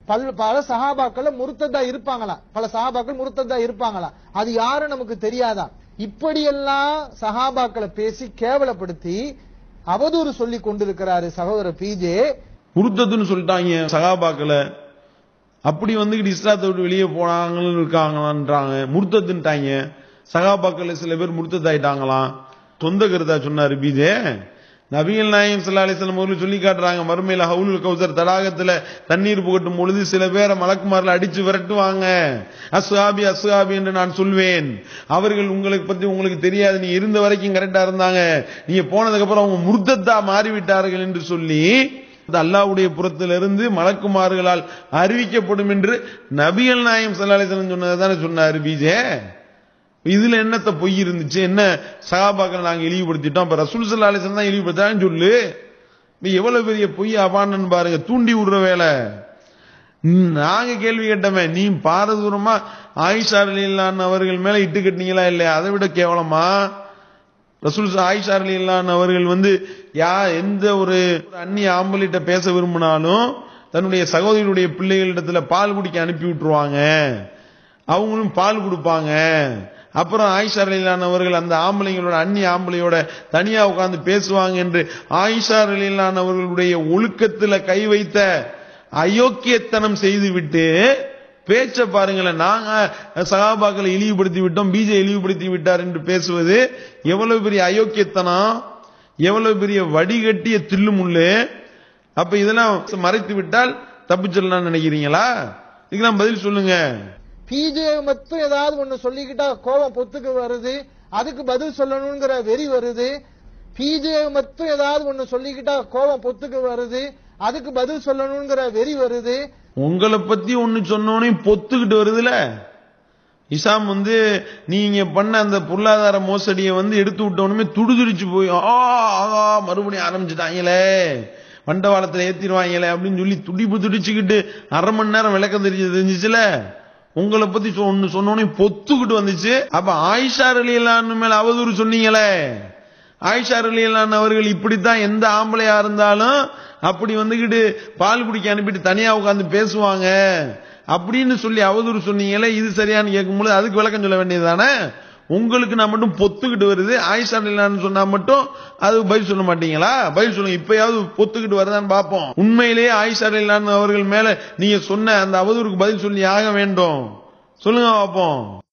பல பல சஹாபாக்கள் முருத்ததா இருப்பாங்களா பல சஹாபாக்கள் முருத்ததா இருப்பாங்களா அது யாரும் நமக்கு தெரியாதா இப்படியெல்லாம் சஹாபாக்களை பேசி கேவலப்படுத்தி அவதூறு சொல்லி கொண்டிருக்கிறாரு சகோதரர் பிஜே முருத்தத்துன்னு சொல்லிட்டாங்க சகாபாக்களை அப்படி வந்துகிட்டு இஸ்லாத்தை விட்டு வெளியே போனாங்கன்னு இருக்காங்களான்றாங்க முருத்தத்துன்ட்டாங்க சகாபாக்கள் சில பேர் முருத்தத்தாயிட்டாங்களாம் சொந்த கருத்தா சொன்னாரு பீஜே நபிகள் நாயம் சல்லா அலிஸ்லாம் அவர்கள் சொல்லி காட்டுறாங்க மறுமையில ஹவுலுல் கௌசர் தடாகத்துல தண்ணீர் புகட்டும் பொழுது சில பேரை மலக்குமாரில் அடிச்சு விரட்டுவாங்க அஸ்ஹாபி அஸ்ஹாபி என்று நான் சொல்வேன் அவர்கள் உங்களுக்கு பத்தி உங்களுக்கு தெரியாது நீ இருந்த வரைக்கும் கரெக்டா இருந்தாங்க நீங்க போனதுக்கு அப்புறம் அவங்க முர்த்தத்தா மாறிவிட்டார்கள் என்று சொல்லி அது அல்லாஹ்வுடைய புறத்திலிருந்து மலக்குமார்களால் அறிவிக்கப்படும் என்று நபிகள் நாயம் சல்லா அலிஸ்லாம் சொன்னதை தானே சொன்னாரு பீஜே இதுல என்னத்த பொய் இருந்துச்சு என்ன சகாபாக்கள் நாங்க இழிவுபடுத்திட்டோம் அப்ப ரசூல் சல்லா அலிஸ்லாம் தான் இழிவுபடுத்தான்னு சொல்லு இப்ப எவ்வளவு பெரிய பொய் அபான்னு பாருங்க தூண்டி விடுற வேலை ம், நாங்க கேள்வி கேட்டோமே நீ பாரதூரமா ஆயிஷா அலிலான் அவர்கள் மேல இட்டு கட்டினீங்களா இல்லையா அதை விட கேவலமா ரசூல் ச- ஆயிஷா அலிலான் அவர்கள் வந்து யா எந்த ஒரு அந்நிய ஆம்பளிட்ட பேச விரும்பினாலும் தன்னுடைய சகோதரியுடைய பிள்ளைகளிடத்துல பால் குடிக்க அனுப்பி விட்டுருவாங்க அவங்களும் பால் கொடுப்பாங்க அப்புறம் ஆயிஷா அலிலான் அவர்கள் அந்த ஆம்பளைங்களோட அந்நிய ஆம்பளையோட தனியா உட்கார்ந்து பேசுவாங்க என்று ஆயிஷா அலிலான் அவர்களுடைய ஒழுக்கத்துல கை வைத்த அயோக்கியத்தனம் செய்துவிட்டு பேச்ச பாருங்களேன் நாங்க சகாபாக்களை இழிவுபடுத்தி விட்டோம் பீஜ இழிவுபடுத்தி விட்டார் என்று பேசுவது எவ்வளவு பெரிய அயோக்கியத்தனம் எவ்வளவு பெரிய வடிகட்டிய தில்லுமுள்ளு அப்ப இதெல்லாம் மறைத்து விட்டால் தப்பிச்சிடலாம்னு நினைக்கிறீங்களா இதுக்கெல்லாம் பதில் சொல்லுங்க பிஜே மட்டும் ஏதாவது ஒண்ணு சொல்லிக்கிட்டா கோபம் பொத்துக்கு வருது அதுக்கு பதில் சொல்லணுங்கிற வெறி வருது பிஜே மட்டும் ஏதாவது ஒண்ணு சொல்லிக்கிட்டா கோபம் பொத்துக்கு வருது அதுக்கு பதில் சொல்லணுங்கிற வெறி வருது உங்களை பத்தி ஒண்ணு சொன்னோனே பொத்துக்கிட்டு வருதுல இசாம் வந்து நீங்க பண்ண அந்த பொருளாதார மோசடியை வந்து எடுத்து விட்டோனுமே துடிதுடிச்சு போய் ஆ ஆகா மறுபடியும் ஆரம்பிச்சுட்டாங்களே வண்டவாளத்துல ஏத்திடுவாங்களே அப்படின்னு சொல்லி துடிப்பு துடிச்சுக்கிட்டு அரை மணி நேரம் விளக்கம் தெரிஞ்சு தெரிஞ்சுச்சுல உங்களை பத்தி சொ- ஒண்ணு சொன்னோனே பொத்துக்கிட்டு வந்துச்சு அப்ப ஆயிஷா அலியலான்னு மேல அவதூறு சொன்னீங்களே ஆயிஷா அலியலான் அவர்கள் இப்படித்தான் எந்த ஆம்பளையா இருந்தாலும் அப்படி வந்துகிட்டு பால் குடிக்க அனுப்பிட்டு தனியா உட்கார்ந்து பேசுவாங்க அப்படின்னு சொல்லி அவதூறு சொன்னீங்களே இது சரியான்னு கேட்கும்போது அதுக்கு விளக்கம் சொல்ல வேண்டியதுதானே உங்களுக்கு நான் மட்டும் பொத்துக்கிட்டு வருது ஆயிஷா அலிலான்னு சொன்னா மட்டும் அது பதில் சொல்ல மாட்டீங்களா பதில் சொல்லுங்க இப்பயாவது பொத்துக்கிட்டு வருதான்னு பார்ப்போம் உண்மையிலேயே ஆயிஷா அலிலான் அவர்கள் மேல நீங்க சொன்ன அந்த அவதூறுக்கு பதில் சொல்லி ஆக வேண்டும் சொல்லுங்க பார்ப்போம்